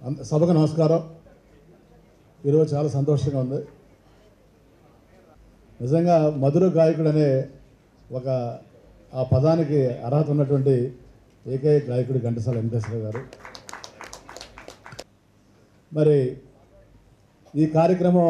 అంద- సభకు నమస్కారం ఈరోజు చాలా సంతోషంగా ఉంది నిజంగా మధుర గాయకుడు అనే ఒక ఆ పదానికి అర్హత ఉన్నటువంటి ఏకైక గాయకుడు ఘంటసాల వెంకటేశ్వర గారు మరి ఈ కార్యక్రమం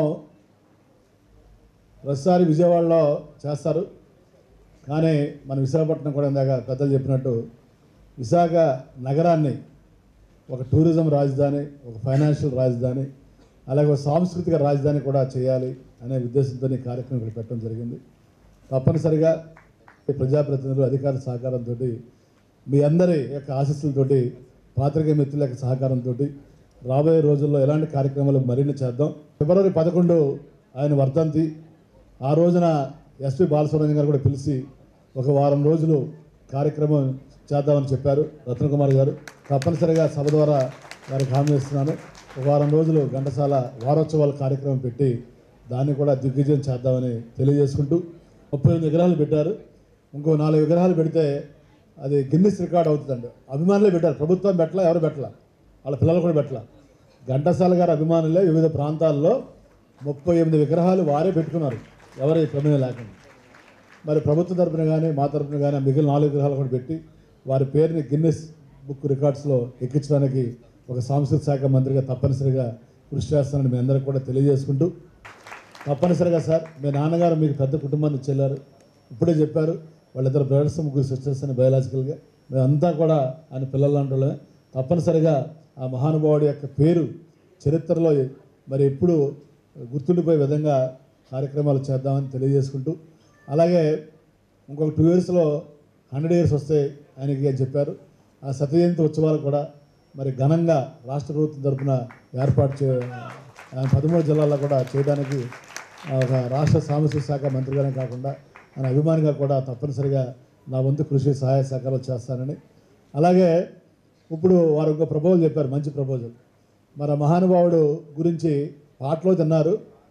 ప్రతిసారి విజయవాడలో చేస్తారు కానీ మన విశాఖపట్నం కూడా ఇందాక పెద్దలు చెప్పినట్టు విశాఖ నగరాన్ని ఒక టూరిజం రాజధాని ఒక ఫైనాన్షియల్ రాజధాని అలాగే ఒక సాంస్కృతిక రాజధాని కూడా చేయాలి అనే ఉద్దేశంతో ఈ కార్యక్రమం ఇక్కడ పెట్టడం జరిగింది తప్పనిసరిగా ఈ ప్రజాప్రతినిధులు అధికారుల సహకారంతో మీ అందరి యొక్క ఆశీస్సులతోటి పాత్రికేయ మిత్రుల యొక్క సహకారంతో రాబోయే రోజుల్లో ఎలాంటి కార్యక్రమాలు మరిన్ని చేద్దాం ఫిబ్రవరి పదకొండు ఆయన వర్ధంతి ఆ రోజున ఎస్పి బాలసుబ్రహ్మణ్యం గారు కూడా పిలిచి ఒక వారం రోజులు కార్యక్రమం చేద్దామని చెప్పారు రత్నకుమార్ గారు తప్పనిసరిగా సభ ద్వారా వారికి హామీ ఇస్తున్నాను ఒక వారం రోజులు ఘంటసాల వారోత్సవాల కార్యక్రమం పెట్టి దాన్ని కూడా దిగ్విజయం చేద్దామని తెలియజేసుకుంటూ ముప్పై ఎనిమిది విగ్రహాలు పెట్టారు ఇంకో నాలుగు విగ్రహాలు పెడితే అది గిన్నిస్ రికార్డ్ అవుతుందండి అభిమానులే పెట్టారు ప్రభుత్వం పెట్టలా ఎవరు పెట్టలా వాళ్ళ పిల్లలు కూడా పెట్టలా ఘంటసాల గారి అభిమానులే వివిధ ప్రాంతాల్లో ముప్పై ఎనిమిది విగ్రహాలు వారే పెట్టుకున్నారు ఎవరి ప్రమేయం లేకుండా మరి ప్రభుత్వ తరపున కానీ మా తరపున కానీ మిగిలిన నాలుగు విగ్రహాలు కూడా పెట్టి వారి పేరుని గిన్నెస్ బుక్ రికార్డ్స్లో ఎక్కించడానికి ఒక సాంస్కృతిక శాఖ మంత్రిగా తప్పనిసరిగా కృషి చేస్తానని మీ అందరికీ కూడా తెలియజేసుకుంటూ తప్పనిసరిగా సార్ మీ నాన్నగారు మీకు పెద్ద కుటుంబాన్ని చెల్లారు ఇప్పుడే చెప్పారు వాళ్ళిద్దరు బ్రదర్స్ ముగ్గురు సిస్టర్స్ అని బయలాజికల్గా మేమంతా కూడా ఆయన పిల్లలు లాంటి తప్పనిసరిగా ఆ మహానుభావుడి యొక్క పేరు చరిత్రలో మరి ఎప్పుడు గుర్తుండిపోయే విధంగా కార్యక్రమాలు చేద్దామని తెలియజేసుకుంటూ అలాగే ఇంకొక టూ ఇయర్స్లో హండ్రెడ్ ఇయర్స్ వస్తాయి ఆయనకి అని చెప్పారు ఆ సత జయంతి ఉత్సవాలు కూడా మరి ఘనంగా రాష్ట్ర ప్రభుత్వం తరఫున ఏర్పాటు చే ఆ పదమూడు జిల్లాల్లో కూడా చేయడానికి ఆ, ఒక రాష్ట్ర సాంస్కృతిక శాఖ మంత్రిగానే కాకుండా ఆయన అభిమానిగా కూడా తప్పనిసరిగా నా వంతు కృషి సహాయ సహకారాలు చేస్తానని అలాగే ఇప్పుడు వారు ఒక ప్రపోజల్ చెప్పారు మంచి ప్రపోజల్ మరి ఆ మహానుభావుడు గురించి పాటలో తిన్నారు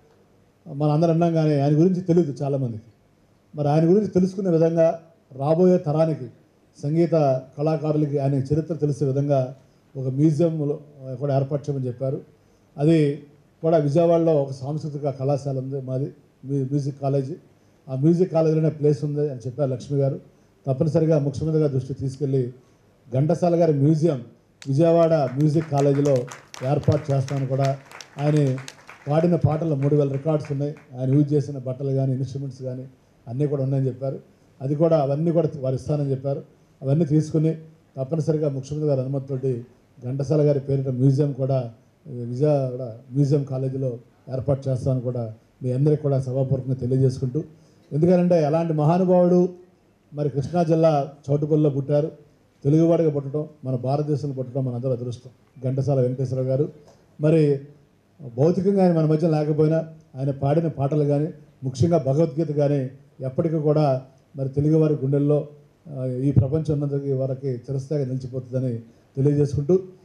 మన అందరం అన్నాం కానీ ఆయన గురించి తెలియదు చాలామందికి మరి ఆయన గురించి తెలుసుకునే విధంగా రాబోయే తరానికి సంగీత కళాకారులకి ఆయన చరిత్ర తెలిసే విధంగా ఒక మ్యూజియంలో కూడా ఏర్పాటు చేయమని చెప్పారు అది కూడా విజయవాడలో ఒక సాంస్కృతిక కళాశాల ఉంది మాది మ్యూ- మ్యూజిక్ కాలేజీ ఆ మ్యూజిక్ కాలేజీలోనే ప్లేస్ ఉంది అని చెప్పారు లక్ష్మి గారు తప్పనిసరిగా ముఖ్యమంత్రి గారి దృష్టికి తీసుకెళ్ళి ఘంటసాల గారి మ్యూజియం విజయవాడ మ్యూజిక్ కాలేజీలో ఏర్పాటు చేస్తామని కూడా ఆయన పాడిన పాటలు మూడు వేల రికార్డ్స్ ఉన్నాయి ఆయన యూజ్ చేసిన బట్టలు కానీ ఇన్స్ట్రుమెంట్స్ కానీ అన్నీ కూడా ఉన్నాయని చెప్పారు అది కూడా అవన్నీ కూడా వారు ఇస్తానని చెప్పారు అవన్నీ తీసుకుని తప్పనిసరిగా ముఖ్యమంత్రి గారి అనుమతితోటి ఘంటసాల గారి పేరిట మ్యూజియం కూడా ఈ విజయవాడ మ్యూజియం కాలేజీలో ఏర్పాటు చేస్తామని కూడా మీ అందరికీ కూడా సభాపూర్వకంగా తెలియజేసుకుంటూ ఎందుకంటే అలాంటి మహానుభావుడు మరి కృష్ణా జిల్లా చౌటుపల్లిలో పుట్టారు తెలుగువాడిగా పుట్టడం మన భారతదేశంలో పుట్టడం మనందరూ అదృష్టం ఘంటసాల వెంకటేశ్వర గారు మరి భౌతికంగా ఆయన మన మధ్య లేకపోయినా ఆయన పాడిన పాటలు కానీ ముఖ్యంగా భగవద్గీత కానీ ఎప్పటికీ కూడా మరి తెలుగువారి గుండెల్లో ఆ, ఈ ప్రపంచం ఉన్నందుకు వరకు చిరస్థాయిగా నిలిచిపోతుందని తెలియజేసుకుంటూ